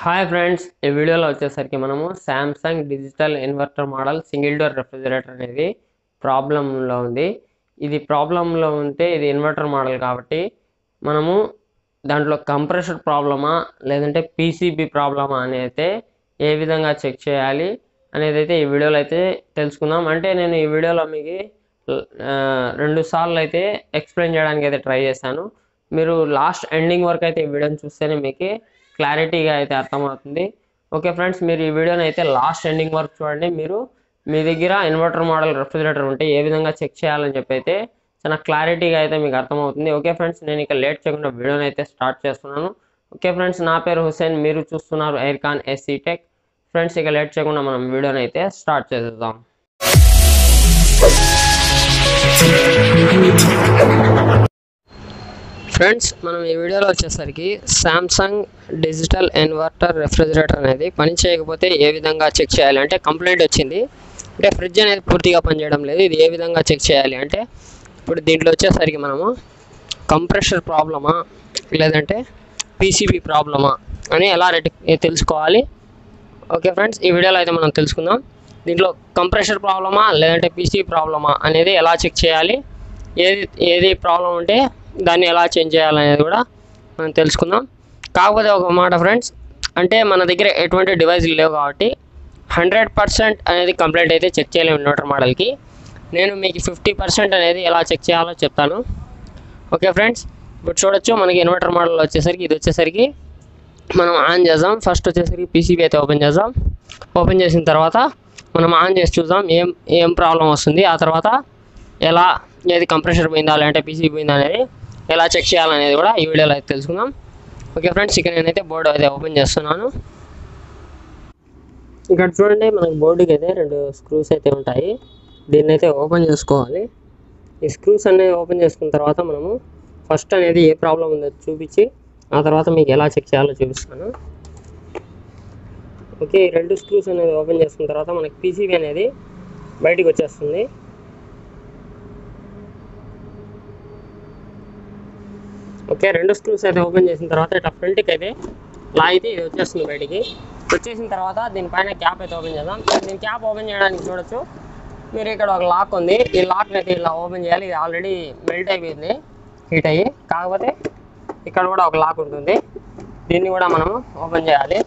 hi friends ఈ వీడియోలో వచ్చేసరికి మనము Samsung digital inverter model single door refrigerator అనేది ప్రాబ్లంలో ఉంది ఇది ప్రాబ్లంలో ఉంటే ఇది ఇన్వర్టర్ మోడల్ కాబట్టి మనము దాంట్లో కంప్రెషర్ ప్రాబ్లమా లేదంటే పీసీబీ ప్రాబ్లమా అని అయితే ఏ విధంగా చెక్ చేయాలి అనేది అయితే ఈ వీడియోలో అయితే తెలుసుకుందాం అంటే నేను ఈ వీడియోలో మీకు ఆ, రెండు సార్లు అయితే ఎక్స్ప్లెయిన్ చేయడానికి అయితే ట్రై చేశాను మీరు లాస్ట్ ఎండింగ్ వరకు అయితే ఈ వీడియోని చూస్తేనే మీకు క్లారిటీగా అయితే అర్థమవుతుంది ఓకే ఫ్రెండ్స్ మీరు ఈ వీడియోని అయితే లాస్ట్ ఎండింగ్ వరకు చూడండి మీరు మీ దగ్గర ఇన్వర్టర్ మోడల్ రెఫ్రిజిరేటర్ ఉంటే ఏ విధంగా చెక్ చేయాలని చెప్పి అయితే చాలా క్లారిటీగా అయితే మీకు అర్థమవుతుంది ఓకే ఫ్రెండ్స్ నేను ఇక లేట్ చేయకుండా వీడియోని అయితే స్టార్ట్ చేస్తున్నాను ఓకే ఫ్రెండ్స్ నా పేరు హుసేన్ మీరు చూస్తున్నారు ఎయిర్కాన్ ఎస్సీ టెక్ ఫ్రెండ్స్ ఇక లేట్ చేయకుండా మనం వీడియోని అయితే స్టార్ట్ చేసేద్దాం ఫ్రెండ్స్ మనం ఈ వీడియోలో వచ్చేసరికి శాంసంగ్ డిజిటల్ ఇన్వర్టర్ రెఫ్రిజిరేటర్ అనేది పని చేయకపోతే ఏ విధంగా చెక్ చేయాలి అంటే కంప్లైంట్ వచ్చింది అంటే ఫ్రిడ్జ్ అనేది పూర్తిగా పనిచేయడం లేదు ఇది ఏ విధంగా చెక్ చేయాలి అంటే ఇప్పుడు దీంట్లో వచ్చేసరికి మనము కంప్రెషర్ ప్రాబ్లమా లేదంటే పీసీబీ ప్రాబ్లమా అని ఎలా రెటి తెలుసుకోవాలి ఓకే ఫ్రెండ్స్ ఈ వీడియోలో అయితే మనం తెలుసుకుందాం దీంట్లో కంప్రెషర్ ప్రాబ్లమా లేదంటే పీసీ ప్రాబ్లమా అనేది ఎలా చెక్ చేయాలి ఏది ఏది ప్రాబ్లం ఉంటే దాన్ని ఎలా చేంజ్ చేయాలనేది కూడా మనం తెలుసుకుందాం కాకపోతే ఒక మాట ఫ్రెండ్స్ అంటే మన దగ్గర ఎటువంటి డివైస్లు లేవు కాబట్టి హండ్రెడ్ పర్సెంట్ అనేది కంప్లైంట్ అయితే చెక్ చేయలేము ఇన్వర్టర్ మోడల్కి నేను మీకు ఫిఫ్టీ పర్సెంట్ అనేది ఎలా చెక్ చేయాలో చెప్తాను ఓకే ఫ్రెండ్స్ ఇప్పుడు చూడొచ్చు మనకి ఇన్వర్టర్ మోడల్ వచ్చేసరికి ఇది వచ్చేసరికి మనం ఆన్ చేద్దాం ఫస్ట్ వచ్చేసరికి పీసీబీ అయితే ఓపెన్ చేద్దాం ఓపెన్ చేసిన తర్వాత మనం ఆన్ చేసి చూద్దాం ఏం ఏం ప్రాబ్లం వస్తుంది ఆ తర్వాత ఎలా ఏది కంప్రెషర్ పోయిందా లేదంటే పీసీ పోయిందా అనేది ఎలా చెక్ చేయాలనేది కూడా ఈ వీడియోలో అయితే తెలుసుకుందాం ఓకే ఫ్రెండ్స్ ఇక నేనైతే బోర్డు అయితే ఓపెన్ చేస్తున్నాను ఇక్కడ చూడండి మనకి బోర్డుకి అయితే రెండు స్క్రూస్ అయితే ఉంటాయి దీన్ని అయితే ఓపెన్ చేసుకోవాలి ఈ స్క్రూస్ అనేవి ఓపెన్ చేసుకున్న తర్వాత మనము ఫస్ట్ అనేది ఏ ప్రాబ్లం ఉందో చూపించి ఆ తర్వాత మీకు ఎలా చెక్ చేయాలో చూపిస్తాను ఓకే ఈ రెండు స్క్రూస్ అనేది ఓపెన్ చేసుకున్న తర్వాత మనకి పీసీబీ అనేది బయటికి వచ్చేస్తుంది ఓకే రెండు స్క్రూస్ అయితే ఓపెన్ చేసిన తర్వాత ఇట్లా ఫ్రంట్కి అయితే లాగితే ఇది వచ్చేస్తుంది బయటికి వచ్చేసిన తర్వాత దీనిపైన క్యాప్ అయితే ఓపెన్ చేద్దాం దీని క్యాప్ ఓపెన్ చేయడానికి చూడొచ్చు మీరు ఇక్కడ ఒక లాక్ ఉంది ఈ లాక్ అయితే ఇలా ఓపెన్ చేయాలి ఇది ఆల్రెడీ మెల్ట్ అయిపోయింది హీట్ అయ్యి కాకపోతే ఇక్కడ కూడా ఒక లాక్ ఉంటుంది దీన్ని కూడా మనము ఓపెన్ చేయాలి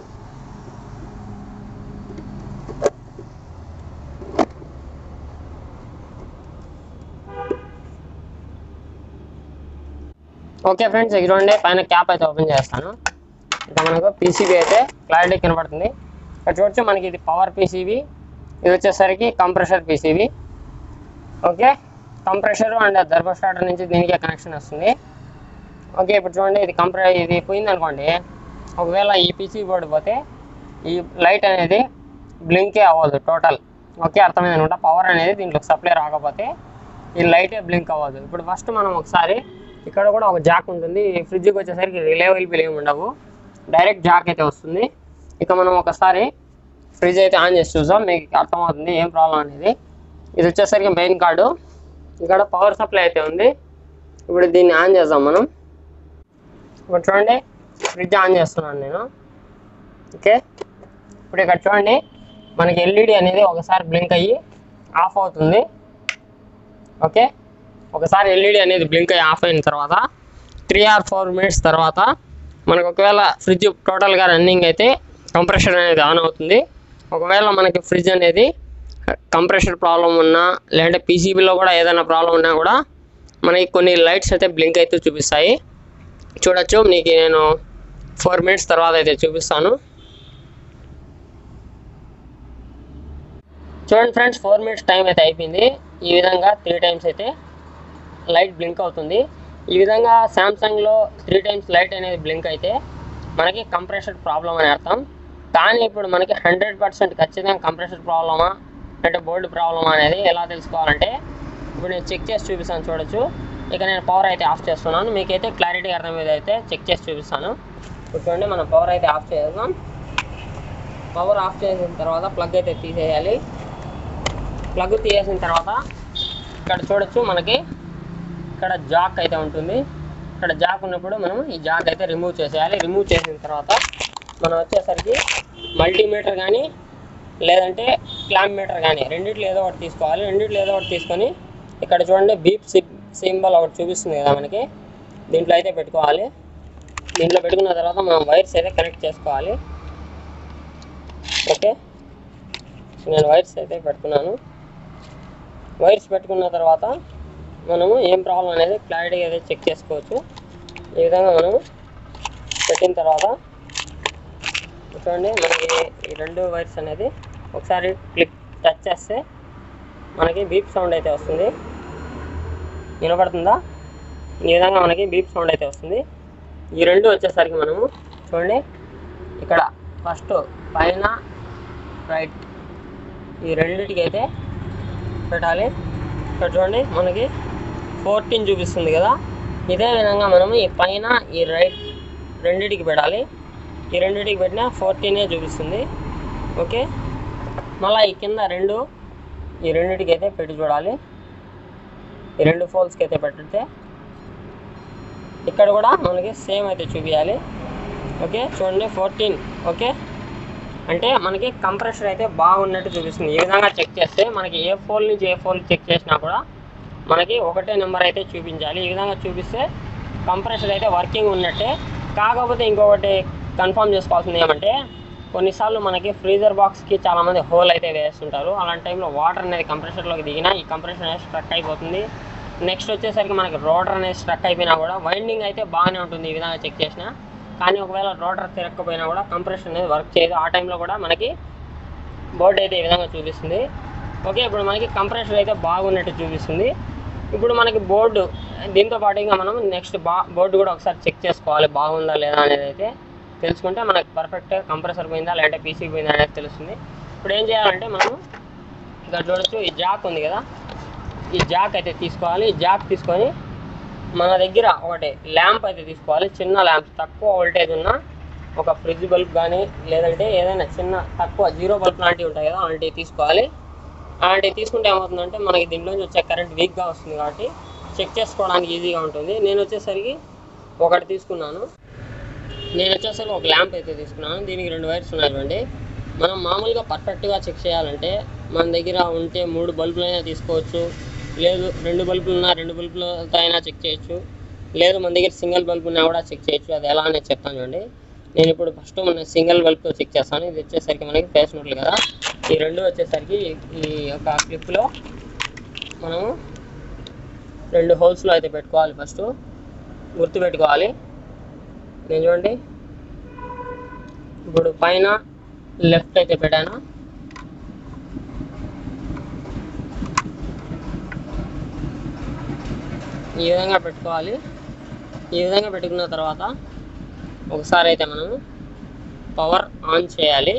ఓకే ఫ్రెండ్స్ ఇదిగోండి పైన క్యాప్ అయితే ఓపెన్ చేస్తాను ఇంకా మనకు పీసీబీ అయితే క్లారిటీ కనబడుతుంది ఇక్కడ చూడొచ్చు మనకి ఇది పవర్ పీసీబీ ఇది వచ్చేసరికి compressor PCB okay compressor and thermo starter నుంచి దీనికే కనెక్షన్ వస్తుంది ఓకే ఇప్పుడు చూడండి ఇది కంప్రె ఇది పోయింది అనుకోండి ఒకవేళ ఈ పీసీ బోర్డు పోతే ఈ లైట్ అనేది బ్లింకే అవ్వదు టోటల్ ఓకే అర్థమైంది అనమాట పవర్ అనేది దీంట్లో సప్లై రాకపోతే ఈ లైటే బ్లింక్ అవ్వదు ఇప్పుడు ఫస్ట్ మనం ఒకసారి ఇక్కడ కూడా ఒక జాక్ ఉంటుంది ఈ ఫ్రిడ్జ్కి వచ్చేసరికి రిలేవల్ ఏమి ఉండవు డైరెక్ట్ జాక్ అయితే వస్తుంది ఇక మనం ఒకసారి ఫ్రిడ్జ్ అయితే ఆన్ చేసి చూద్దాం మీకు అర్థమవుతుంది ఏం ప్రాబ్లం అనేది ఇది వచ్చేసరికి మెయిన్ కార్డు ఇక్కడ పవర్ సప్లై అయితే ఉంది ఇప్పుడు దీన్ని ఆన్ చేద్దాం మనం ఇప్పుడు చూడండి ఫ్రిడ్జ్ ఆన్ చేస్తున్నాను నేను ఓకే ఇప్పుడు ఇక్కడ చూడండి మనకి ఎల్ఈడి అనేది ఒకసారి బ్లింక్ అయ్యి ఆఫ్ అవుతుంది ఓకే ఒకసారి ఎల్ఈడి అనేది బ్లింక్ అయ్యి ఆఫ్ అయిన తర్వాత త్రీ ఆర్ ఫోర్ మినిట్స్ తర్వాత మనకు ఒకవేళ ఫ్రిడ్జ్ టోటల్గా రన్నింగ్ అయితే కంప్రెషర్ అనేది ఆన్ అవుతుంది ఒకవేళ మనకి ఫ్రిడ్జ్ అనేది కంప్రెషర్ ప్రాబ్లం ఉన్నా లేదంటే పీసీబీలో కూడా ఏదైనా ప్రాబ్లం ఉన్నా కూడా మనకి కొన్ని లైట్స్ అయితే బ్లింక్ అయితే చూపిస్తాయి చూడొచ్చు మీకు నేను ఫోర్ మినిట్స్ తర్వాత అయితే చూపిస్తాను చూడండి ఫ్రెండ్స్ ఫోర్ మినిట్స్ టైం అయితే అయిపోయింది ఈ విధంగా త్రీ టైమ్స్ అయితే లైట్ బ్లింక్ అవుతుంది ఈ విధంగా శాంసంగ్లో త్రీ టైమ్స్ లైట్ అనేది బ్లింక్ అయితే మనకి కంప్రెషర్ ప్రాబ్లం అని అర్థం కానీ ఇప్పుడు మనకి హండ్రెడ్ పర్సెంట్ ఖచ్చితంగా కంప్రెషర్ ప్రాబ్లమా అంటే బోర్డు ప్రాబ్లమా అనేది ఎలా తెలుసుకోవాలంటే ఇప్పుడు నేను చెక్ చేసి చూపిస్తాను చూడొచ్చు ఇక నేను పవర్ అయితే ఆఫ్ చేస్తున్నాను మీకైతే క్లారిటీ అర్థమయ్యేది అయితే చెక్ చేసి చూపిస్తాను ఇప్పుడు చూడండి మనం పవర్ అయితే ఆఫ్ చేద్దాం పవర్ ఆఫ్ చేసిన తర్వాత ప్లగ్ అయితే తీసేయాలి ప్లగ్ తీసేసిన తర్వాత ఇక్కడ చూడొచ్చు మనకి ఇక్కడ జాక్ అయితే ఉంటుంది ఇక్కడ జాక్ ఉన్నప్పుడు మనం ఈ జాక్ అయితే రిమూవ్ చేసేయాలి రిమూవ్ చేసిన తర్వాత మనం వచ్చేసరికి మల్టీమీటర్ కానీ లేదంటే క్లాంప్ మీటర్ కానీ రెండిట్లో ఏదో ఒకటి తీసుకోవాలి రెండిట్లో ఏదో ఒకటి తీసుకొని ఇక్కడ చూడండి బీప్ సింబల్ ఒకటి చూపిస్తుంది కదా మనకి దీంట్లో అయితే పెట్టుకోవాలి దీంట్లో పెట్టుకున్న తర్వాత మనం వైర్స్ అయితే కనెక్ట్ చేసుకోవాలి ఓకే నేను వైర్స్ అయితే పెట్టుకున్నాను వైర్స్ పెట్టుకున్న తర్వాత మనము ఏం ప్రాబ్లం అనేది క్లారిటీగా అయితే చెక్ చేసుకోవచ్చు ఈ విధంగా మనం పెట్టిన తర్వాత చూడండి మనకి ఈ రెండు వైర్స్ అనేది ఒకసారి క్లిక్ టచ్ చేస్తే మనకి బీప్ సౌండ్ అయితే వస్తుంది వినపడుతుందా ఈ విధంగా మనకి బీప్ సౌండ్ అయితే వస్తుంది ఈ రెండు వచ్చేసరికి మనము చూడండి ఇక్కడ ఫస్ట్ పైన రైట్ ఈ రెండిటికి అయితే పెట్టాలి ఇక్కడ చూడండి మనకి ఫోర్టీన్ చూపిస్తుంది కదా ఇదే విధంగా మనము ఈ పైన ఈ రైట్ రెండిటికి పెట్టాలి ఈ రెండిటికి పెట్టినా ఫోర్టీనే చూపిస్తుంది ఓకే మళ్ళీ ఈ కింద రెండు ఈ రెండిటికి అయితే పెట్టి చూడాలి ఈ రెండు ఫోల్స్కి అయితే పెట్టితే ఇక్కడ కూడా మనకి సేమ్ అయితే చూపించాలి ఓకే చూడండి ఫోర్టీన్ ఓకే అంటే మనకి కంప్రెషర్ అయితే బాగున్నట్టు చూపిస్తుంది ఈ విధంగా చెక్ చేస్తే మనకి ఏ ఫోల్ నుంచి ఏ ఫోల్ చెక్ చేసినా కూడా మనకి ఒకటే నెంబర్ అయితే చూపించాలి ఈ విధంగా చూపిస్తే కంప్రెషర్ అయితే వర్కింగ్ ఉన్నట్టే కాకపోతే ఇంకొకటి కన్ఫర్మ్ చేసుకోవాల్సింది ఏమంటే కొన్నిసార్లు మనకి ఫ్రీజర్ బాక్స్కి చాలామంది హోల్ అయితే వేస్తుంటారు అలాంటి టైంలో వాటర్ అనేది కంప్రెషర్లోకి దిగినా ఈ కంప్రెషర్ అనేది స్ట్రక్ అయిపోతుంది నెక్స్ట్ వచ్చేసరికి మనకి రోటర్ అనేది స్ట్రక్ అయిపోయినా కూడా వైండింగ్ అయితే బాగానే ఉంటుంది ఈ విధంగా చెక్ చేసినా కానీ ఒకవేళ రోటర్ తిరగకపోయినా కూడా కంప్రెషన్ అనేది వర్క్ చేయదు ఆ టైంలో కూడా మనకి బోర్డు అయితే ఈ విధంగా చూపిస్తుంది ఓకే ఇప్పుడు మనకి కంప్రెషర్ అయితే బాగున్నట్టు చూపిస్తుంది ఇప్పుడు మనకి బోర్డు దీంతో పాటుగా మనం నెక్స్ట్ బా బోర్డు కూడా ఒకసారి చెక్ చేసుకోవాలి బాగుందా లేదా అనేది అయితే తెలుసుకుంటే మనకి పర్ఫెక్ట్ కంప్రెసర్ పోయిందా లేదంటే పీసీ పోయిందా అనేది తెలుస్తుంది ఇప్పుడు ఏం చేయాలంటే మనం ఇక్కడ చూడొచ్చు ఈ జాక్ ఉంది కదా ఈ జాక్ అయితే తీసుకోవాలి ఈ జాక్ తీసుకొని మన దగ్గర ఒకటి ల్యాంప్ అయితే తీసుకోవాలి చిన్న ల్యాంప్ తక్కువ వోల్టేజ్ ఉన్న ఒక ఫ్రిడ్జ్ బల్బ్ కానీ లేదంటే ఏదైనా చిన్న తక్కువ జీరో బల్బ్ లాంటివి ఉంటాయి కదా అలాంటివి తీసుకోవాలి అలాంటివి తీసుకుంటే ఏమవుతుందంటే మనకి దీంట్లోంచి వచ్చే కరెంట్ వీక్గా వస్తుంది కాబట్టి చెక్ చేసుకోవడానికి ఈజీగా ఉంటుంది నేను వచ్చేసరికి ఒకటి తీసుకున్నాను నేను వచ్చేసరికి ఒక ల్యాంప్ అయితే తీసుకున్నాను దీనికి రెండు వైర్స్ ఉన్నాయి చూడండి మనం మామూలుగా పర్ఫెక్ట్గా చెక్ చేయాలంటే మన దగ్గర ఉంటే మూడు బల్బులు అయినా తీసుకోవచ్చు లేదు రెండు బల్బులు ఉన్నా రెండు బల్బులతో అయినా చెక్ చేయొచ్చు లేదు మన దగ్గర సింగిల్ బల్బ్ ఉన్నా కూడా చెక్ చేయొచ్చు అది ఎలా అనేది చెప్తాను చూడండి నేను ఇప్పుడు ఫస్ట్ మన సింగిల్ బల్బ్తో చెక్ చేస్తాను ఇది వచ్చేసరికి మనకి ఫేస్ నోట్లు కదా ఈ రెండు వచ్చేసరికి ఈ యొక్క క్లిప్లో మనము రెండు హోల్స్లో అయితే పెట్టుకోవాలి ఫస్ట్ గుర్తు పెట్టుకోవాలి నేను చూడండి ఇప్పుడు పైన లెఫ్ట్ అయితే పెట్టాను ఈ విధంగా పెట్టుకోవాలి ఈ విధంగా పెట్టుకున్న తర్వాత ఒకసారి అయితే మనము పవర్ ఆన్ చేయాలి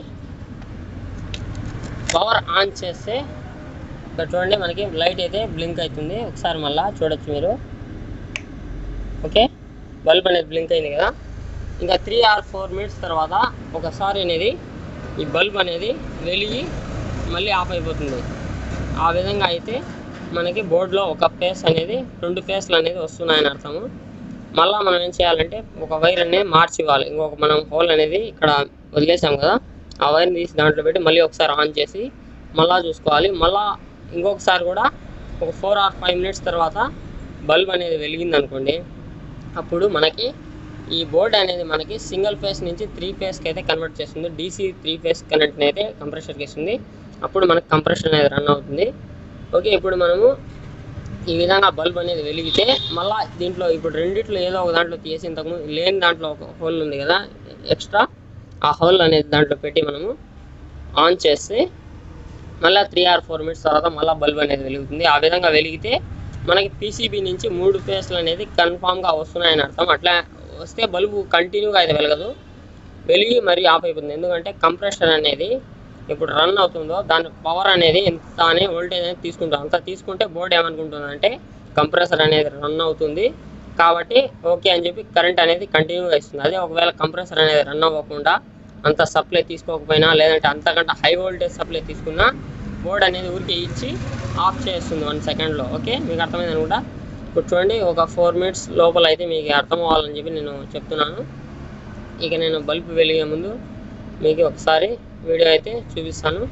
పవర్ ఆన్ చేస్తే ఇక్కడ చూడండి మనకి లైట్ అయితే బ్లింక్ అవుతుంది ఒకసారి మళ్ళా చూడొచ్చు మీరు ఓకే బల్బ్ అనేది బ్లింక్ అయింది కదా ఇంకా త్రీ ఆర్ ఫోర్ మినిట్స్ తర్వాత ఒకసారి అనేది ఈ బల్బ్ అనేది వెలిగి మళ్ళీ ఆఫ్ అయిపోతుంది ఆ విధంగా అయితే మనకి బోర్డులో ఒక ఫేస్ అనేది రెండు ఫేస్లు అనేది వస్తున్నాయని అర్థము మళ్ళీ మనం ఏం చేయాలంటే ఒక వైర్ అనేది మార్చి ఇవ్వాలి ఇంకొక మనం హోల్ అనేది ఇక్కడ వదిలేసాం కదా ఆ వైర్ని తీసి దాంట్లో పెట్టి మళ్ళీ ఒకసారి ఆన్ చేసి మళ్ళా చూసుకోవాలి మళ్ళా ఇంకొకసారి కూడా ఒక ఫోర్ ఆర్ ఫైవ్ మినిట్స్ తర్వాత బల్బ్ అనేది వెలిగింది అనుకోండి అప్పుడు మనకి ఈ బోర్డ్ అనేది మనకి సింగిల్ ఫేస్ నుంచి త్రీ ఫేస్కి అయితే కన్వర్ట్ చేస్తుంది డీసీ త్రీ ఫేస్ కరెంట్ని అయితే కంప్రెషర్కి ఇస్తుంది అప్పుడు మనకి కంప్రెషన్ అనేది రన్ అవుతుంది ఓకే ఇప్పుడు మనము ఈ విధంగా బల్బ్ అనేది వెలిగితే మళ్ళీ దీంట్లో ఇప్పుడు రెండిట్లో ఏదో ఒక దాంట్లో తీసి ఇంతకు లేని దాంట్లో ఒక హోల్ ఉంది కదా ఎక్స్ట్రా ఆ హోల్ అనేది దాంట్లో పెట్టి మనము ఆన్ చేస్తే మళ్ళీ త్రీ ఆర్ ఫోర్ మినిట్స్ తర్వాత మళ్ళీ బల్బ్ అనేది వెలుగుతుంది ఆ విధంగా వెలిగితే మనకి పీసీబీ నుంచి మూడు ఫేస్లు అనేది కన్ఫామ్గా వస్తున్నాయని అర్థం అట్లా వస్తే బల్బు కంటిన్యూగా అయితే వెలగదు వెలిగి మరీ ఆఫ్ అయిపోతుంది ఎందుకంటే కంప్రెషన్ అనేది ఇప్పుడు రన్ అవుతుందో దాని పవర్ అనేది ఎంత అనే వోల్టేజ్ అనేది తీసుకుంటాం అంత తీసుకుంటే బోర్డు ఏమనుకుంటుందంటే కంప్రెసర్ అనేది రన్ అవుతుంది కాబట్టి ఓకే అని చెప్పి కరెంట్ అనేది కంటిన్యూగా ఇస్తుంది అదే ఒకవేళ కంప్రెసర్ అనేది రన్ అవ్వకుండా అంత సప్లై తీసుకోకపోయినా లేదంటే అంతకంటే హై వోల్టేజ్ సప్లై తీసుకున్నా బోర్డ్ అనేది ఊరికి ఇచ్చి ఆఫ్ చేస్తుంది వన్ సెకండ్లో ఓకే మీకు అర్థమైంది అనుకుంటా ఇప్పుడు చూడండి ఒక ఫోర్ మినిట్స్ లోపల అయితే మీకు అర్థం అవ్వాలని చెప్పి నేను చెప్తున్నాను ఇక నేను బల్బ్ వెలిగే ముందు మీకు ఒకసారి వీడియో అయితే చూపిస్తాను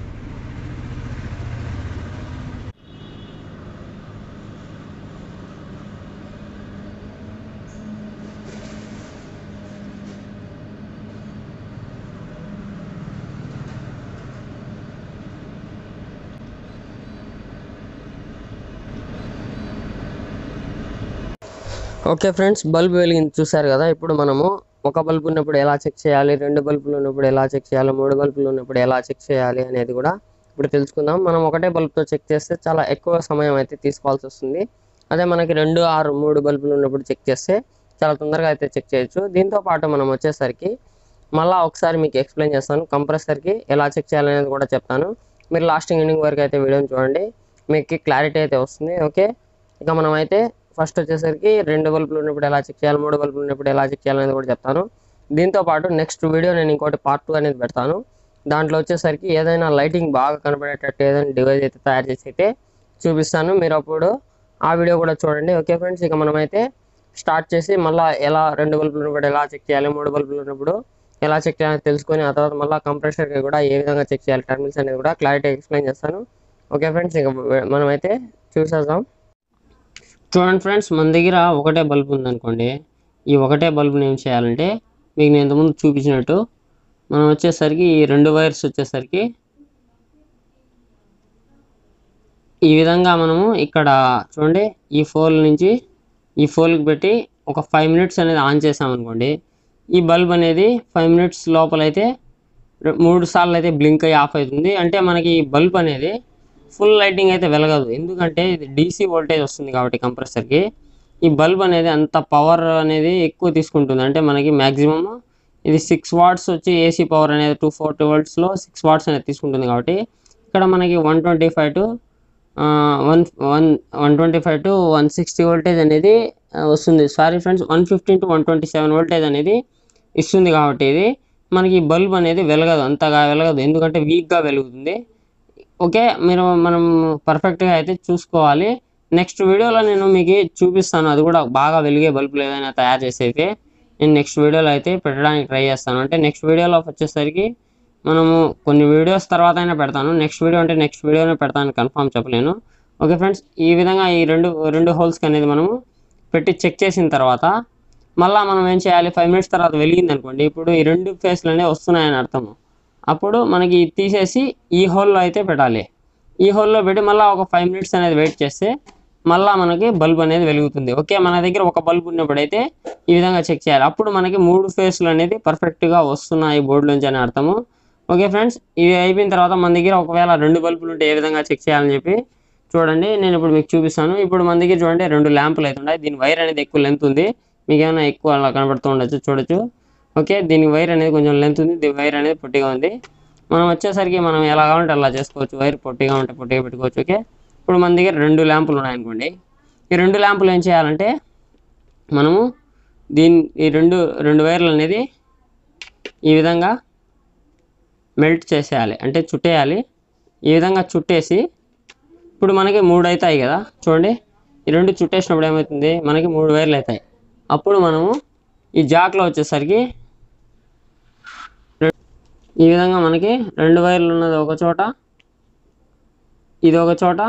ఓకే ఫ్రెండ్స్ బల్బ్ వెలిగింది చూసారు కదా ఇప్పుడు మనము ఒక బల్బ్ ఉన్నప్పుడు ఎలా చెక్ చేయాలి రెండు బల్బులు ఉన్నప్పుడు ఎలా చెక్ చేయాలి మూడు బల్బులు ఉన్నప్పుడు ఎలా చెక్ చేయాలి అనేది కూడా ఇప్పుడు తెలుసుకుందాం మనం ఒకటే బల్బ్తో చెక్ చేస్తే చాలా ఎక్కువ సమయం అయితే తీసుకోవాల్సి వస్తుంది అదే మనకి రెండు ఆరు మూడు బల్బులు ఉన్నప్పుడు చెక్ చేస్తే చాలా తొందరగా అయితే చెక్ చేయొచ్చు దీంతో పాటు మనం వచ్చేసరికి మళ్ళీ ఒకసారి మీకు ఎక్స్ప్లెయిన్ చేస్తాను కంప్రెసర్కి ఎలా చెక్ చేయాలనేది కూడా చెప్తాను మీరు లాస్టింగ్ ఎండింగ్ వరకు అయితే వీడియోని చూడండి మీకు క్లారిటీ అయితే వస్తుంది ఓకే ఇక మనం అయితే ఫస్ట్ వచ్చేసరికి రెండు బల్బులు ఉన్నప్పుడు ఎలా చెక్ చేయాలి మూడు బల్బులు ఉన్నప్పుడు ఎలా చెక్ చేయాలనేది కూడా చెప్తాను దీంతో పాటు నెక్స్ట్ వీడియో నేను ఇంకోటి పార్ట్ టూ అనేది పెడతాను దాంట్లో వచ్చేసరికి ఏదైనా లైటింగ్ బాగా కనబడేటట్టు ఏదైనా డివైస్ అయితే తయారు చేసి అయితే చూపిస్తాను మీరు అప్పుడు ఆ వీడియో కూడా చూడండి ఓకే ఫ్రెండ్స్ ఇక మనమైతే స్టార్ట్ చేసి మళ్ళీ ఎలా రెండు బల్బులు ఉన్నప్పుడు ఎలా చెక్ చేయాలి మూడు బల్బులు ఉన్నప్పుడు ఎలా చెక్ చేయాలని తెలుసుకొని ఆ తర్వాత మళ్ళీ కంప్రెషర్కి కూడా ఏ విధంగా చెక్ చేయాలి టర్మిల్స్ అనేది కూడా క్లారిటీ ఎక్స్ప్లెయిన్ చేస్తాను ఓకే ఫ్రెండ్స్ ఇక మనమైతే చూసేద్దాం చూడండి ఫ్రెండ్స్ మన దగ్గర ఒకటే బల్బ్ ఉందనుకోండి ఈ ఒకటే బల్బుని ఏం చేయాలంటే మీకు నేను ఇంతకుముందు చూపించినట్టు మనం వచ్చేసరికి ఈ రెండు వైర్స్ వచ్చేసరికి ఈ విధంగా మనము ఇక్కడ చూడండి ఈ ఫోల్ నుంచి ఈ ఫోల్కి పెట్టి ఒక ఫైవ్ మినిట్స్ అనేది ఆన్ చేసామనుకోండి ఈ బల్బ్ అనేది ఫైవ్ మినిట్స్ లోపలైతే రె- మూడు సార్లు అయితే బ్లింక్ అయ్యి ఆఫ్ అవుతుంది అంటే మనకి ఈ బల్బ్ అనేది ఫుల్ లైటింగ్ అయితే వెలగదు ఎందుకంటే ఇది డీసీ వోల్టేజ్ వస్తుంది కాబట్టి కంప్రెసర్కి ఈ బల్బ్ అనేది అంత పవర్ అనేది ఎక్కువ తీసుకుంటుంది అంటే మనకి మ్యాక్సిమమ్ ఇది సిక్స్ వాట్స్ వచ్చి ఏసీ పవర్ అనేది టూ ఫోర్టీ వోల్ట్స్లో సిక్స్ వాట్స్ అనేది తీసుకుంటుంది కాబట్టి ఇక్కడ మనకి one twenty five to one one one twenty five to one sixty voltage అనేది ఆ, వస్తుంది sorry friends one fifteen to one twenty seven voltage అనేది ఇస్తుంది కాబట్టి ఇది మనకి ఈ బల్బ్ అనేది వెలగదు అంతగా వెలగదు ఎందుకంటే వీక్గా వెలుగుతుంది ఓకే మీరు మనం పర్ఫెక్ట్గా అయితే చూసుకోవాలి నెక్స్ట్ వీడియోలో నేను మీకు చూపిస్తాను అది కూడా బాగా వెలిగే బల్బులు ఏదైనా తయారు చేసేవి నేను నెక్స్ట్ వీడియోలో అయితే పెట్టడానికి ట్రై చేస్తాను అంటే నెక్స్ట్ వీడియోలో వచ్చేసరికి మనము కొన్ని వీడియోస్ తర్వాత అయినా పెడతాను నెక్స్ట్ వీడియో అంటే నెక్స్ట్ వీడియోనే పెడతాను కన్ఫామ్ చెప్పలేను ఓకే ఫ్రెండ్స్ ఈ విధంగా ఈ రెండు రెండు హోల్స్కి అనేది మనము పెట్టి చెక్ చేసిన తర్వాత మళ్ళీ మనం ఏం చేయాలి ఫైవ్ మినిట్స్ తర్వాత వెలిగింది అనుకోండి ఇప్పుడు ఈ రెండు ఫేస్లు అనేవి వస్తున్నాయని అర్థము అప్పుడు మనకి ఇది తీసేసి ఈ హోల్లో అయితే పెట్టాలి ఈ హోల్లో పెట్టి మళ్ళీ ఒక ఫైవ్ మినిట్స్ అనేది వెయిట్ చేస్తే మళ్ళీ మనకి బల్బ్ అనేది వెలుగుతుంది ఓకే మన దగ్గర ఒక బల్బ్ ఉన్నప్పుడు అయితే ఈ విధంగా చెక్ చేయాలి అప్పుడు మనకి మూడు ఫేస్లు అనేది పర్ఫెక్ట్గా వస్తున్నాయి బోర్డులోంచి అని అర్థము ఓకే ఫ్రెండ్స్ ఇది అయిపోయిన తర్వాత మన దగ్గర ఒకవేళ రెండు బల్బులు ఉంటే ఏ విధంగా చెక్ చేయాలని చెప్పి చూడండి నేను ఇప్పుడు మీకు చూపిస్తాను ఇప్పుడు మన దగ్గర చూడండి రెండు ల్యాంపులు అయితే ఉన్నాయి దీని వైర్ అనేది ఎక్కువ లెంత్ ఉంది మీకు ఏమైనా ఎక్కువ అలా కనబడుతూ ఉండొచ్చు చూడొచ్చు ఓకే దీని వైర్ అనేది కొంచెం లెంత్ ఉంది దీని వైర్ అనేది పొట్టిగా ఉంది మనం వచ్చేసరికి మనం ఎలా కావాలంటే అలా చేసుకోవచ్చు వైర్ పొట్టిగా ఉంటే పొట్టిగా పెట్టుకోవచ్చు ఓకే ఇప్పుడు మన దగ్గర రెండు ల్యాంపులు ఉన్నాయనుకోండి ఈ రెండు ల్యాంపులు ఏం చేయాలంటే మనము దీని ఈ రెండు రెండు వైర్లు అనేది ఈ విధంగా మెల్ట్ చేసేయాలి అంటే చుట్టేయాలి ఈ విధంగా చుట్టేసి ఇప్పుడు మనకి మూడు అవుతాయి కదా చూడండి ఈ రెండు చుట్టేసినప్పుడు ఏమవుతుంది మనకి మూడు వైర్లు అవుతాయి అప్పుడు మనము ఈ జాక్లో వచ్చేసరికి రె- ఈ విధంగా మనకి రెండు వైర్లు ఉన్నది ఒక చోట ఇది ఒక చోట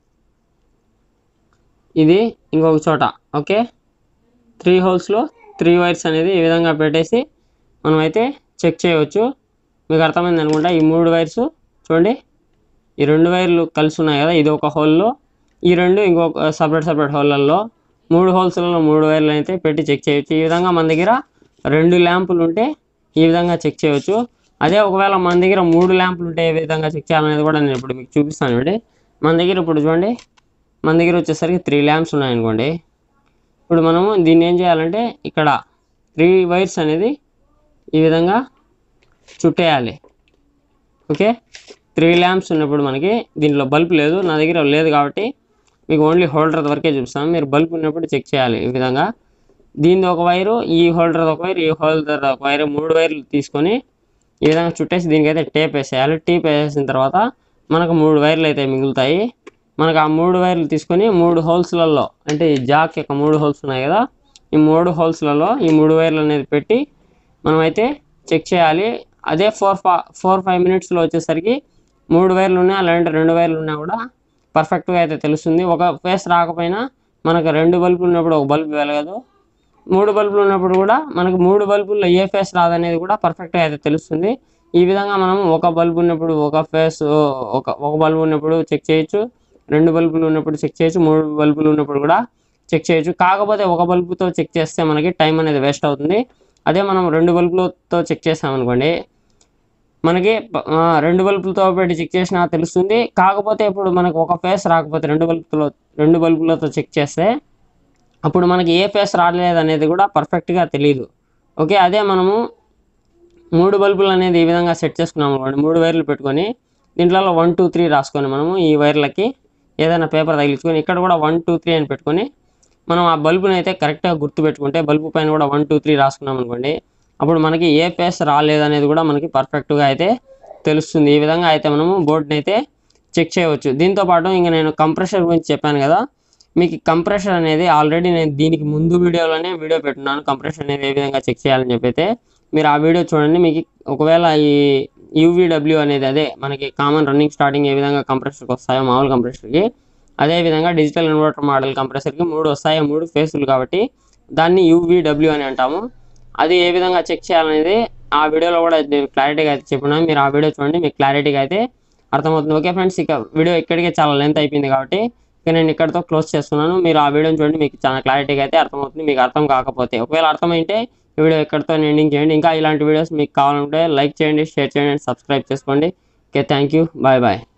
ఇది ఇంకొక చోట ఓకే త్రీ హోల్స్లో త్రీ వైర్స్ అనేది ఈ విధంగా పెట్టేసి మనం అయితే చెక్ చేయవచ్చు మీకు అర్థమైంది అనుకుంటా ఈ మూడు వైర్స్ చూడండి ఈ రెండు వైర్లు కలిసి ఉన్నాయి కదా ఇది ఒక హోల్లో ఈ రెండు ఇంకొక సపరేట్ సపరేట్ హోళ్ళల్లో మూడు హోల్స్లలో మూడు వైర్లు అయితే పెట్టి చెక్ చేయొచ్చు ఈ విధంగా మన దగ్గర రెండు ల్యాంపులు ఉంటే ఈ విధంగా చెక్ చేయవచ్చు అదే ఒకవేళ మన దగ్గర మూడు ల్యాంపులు ఉంటే ఏ విధంగా చెక్ చేయాలనేది కూడా నేను ఇప్పుడు మీకు చూపిస్తాను అండి మన దగ్గర ఇప్పుడు చూడండి మన దగ్గర వచ్చేసరికి త్రీ ల్యాంప్స్ ఉన్నాయనుకోండి ఇప్పుడు మనము దీన్ని ఏం చేయాలంటే ఇక్కడ త్రీ వైర్స్ అనేది ఈ విధంగా చుట్టేయాలి ఓకే త్రీ ల్యాంప్స్ ఉన్నప్పుడు మనకి దీంట్లో బల్బ్ లేదు నా దగ్గర లేదు కాబట్టి మీకు ఓన్లీ హోల్డర్ వరకే చూపిస్తాను మీరు బల్బ్ ఉన్నప్పుడు చెక్ చేయాలి ఈ విధంగా దీనిది ఒక వైరు ఈ హోల్డర్ ఒక వైర్ ఈ హోల్డర్ ఒక వైర్ మూడు వైర్లు తీసుకొని ఈ విధంగా చుట్టేసి దీనికైతే టేప్ వేసేయాలి టేప్ వేసేసిన తర్వాత మనకు మూడు వైర్లు అయితే మిగులుతాయి మనకు ఆ మూడు వైర్లు తీసుకొని మూడు హోల్స్లలో అంటే ఈ జాక్ యొక్క మూడు హోల్స్ ఉన్నాయి కదా ఈ మూడు హోల్స్లలో ఈ మూడు వైర్లు అనేది పెట్టి మనమైతే చెక్ చేయాలి అదే ఫోర్ ఫా ఫోర్ ఫైవ్ మినిట్స్లో వచ్చేసరికి మూడు వైర్లు ఉన్నా లేదంటే రెండు వైర్లు ఉన్నా కూడా పర్ఫెక్ట్గా అయితే తెలుస్తుంది ఒక ఫేస్ రాకపోయినా మనకు రెండు బల్బులు ఉన్నప్పుడు ఒక బల్బు వెలగదు మూడు బల్బులు ఉన్నప్పుడు కూడా మనకు మూడు బల్బుల్లో ఏ ఫేస్ రాదనేది కూడా పర్ఫెక్ట్గా అయితే తెలుస్తుంది ఈ విధంగా మనం ఒక బల్బు ఉన్నప్పుడు ఒక ఫేస్ ఒక ఒక బల్బు ఉన్నప్పుడు చెక్ చేయొచ్చు రెండు బల్బులు ఉన్నప్పుడు చెక్ చేయొచ్చు మూడు బల్బులు ఉన్నప్పుడు కూడా చెక్ చేయొచ్చు కాకపోతే ఒక బల్బుతో చెక్ చేస్తే మనకి టైం అనేది వేస్ట్ అవుతుంది అదే మనం రెండు బల్బులతో చెక్ చేసామనుకోండి మనకి ప- ఆ, రెండు బల్బులతో పెట్టి చెక్ చేసినా తెలుస్తుంది కాకపోతే ఇప్పుడు మనకు ఒక ఫేస్ రాకపోతే రెండు బల్బులతో రెండు బల్బులతో చెక్ చేస్తే అప్పుడు మనకి ఏ ఫేస్ రాలేదు అనేది కూడా పర్ఫెక్ట్గా తెలియదు ఓకే అదే మనము మూడు బల్బులు అనేది ఈ విధంగా సెట్ చేసుకున్నాం అనుకోండి మూడు వైర్లు పెట్టుకొని దీంట్లో వన్ టూ త్రీ రాసుకొని మనము ఈ వైర్లకి ఏదైనా పేపర్ తగిలించుకొని ఇక్కడ కూడా వన్ టూ త్రీ అని పెట్టుకొని మనం ఆ బల్బుని అయితే కరెక్ట్గా గుర్తు పెట్టుకుంటే బల్బు పైన కూడా వన్ టూ త్రీ రాసుకున్నాం అనుకోండి అప్పుడు మనకి ఏ ఫేస్ రాలేదు అనేది కూడా మనకి పర్ఫెక్ట్గా అయితే తెలుస్తుంది ఈ విధంగా అయితే మనము బోర్డుని అయితే చెక్ చేయవచ్చు దీంతో పాటు ఇంకా నేను కంప్రెషర్ గురించి చెప్పాను కదా మీకు కంప్రెషర్ అనేది ఆల్రెడీ నేను దీనికి ముందు వీడియోలోనే వీడియో పెట్టున్నాను కంప్రెషర్ అనేది ఏ విధంగా చెక్ చేయాలని చెప్పైతే మీరు ఆ వీడియో చూడండి మీకు ఒకవేళ ఈ యూవీడబ్ల్యూ అనేది అదే మనకి కామన్ రన్నింగ్ స్టార్టింగ్ ఏ విధంగా కంప్రెషర్కి వస్తాయో మామూలు కంప్రెషర్కి అదే విధంగా డిజిటల్ ఇన్వర్టర్ మోడల్ కంప్రెసర్కి మూడు వస్తాయి ఆ మూడు ఫేసులు కాబట్టి దాన్ని యూవీడబ్ల్యూ అని అంటాము అది ఏ విధంగా చెక్ చేయాలనేది ఆ వీడియోలో కూడా నేను క్లారిటీగా అయితే చెప్పినాను మీరు ఆ వీడియో చూడండి మీకు క్లారిటీగా అయితే అర్థమవుతుంది ఓకే ఫ్రెండ్స్ ఇక వీడియో ఇక్కడికే చాలా లెంత్ అయిపోయింది కాబట్టి ఇక నేను ఇక్కడితో క్లోజ్ చేస్తున్నాను మీరు ఆ వీడియోని చూడండి మీకు చాలా క్లారిటీగా అయితే అర్థమవుతుంది మీకు అర్థం కాకపోతే ఒకవేళ అర్థమైతే ఈ వీడియో ఇక్కడితో ఎండింగ్ చేయండి ఇంకా ఇలాంటి వీడియోస్ మీకు కావాలంటే లైక్ చేయండి షేర్ చేయండి సబ్స్క్రైబ్ చేసుకోండి okay thank you bye bye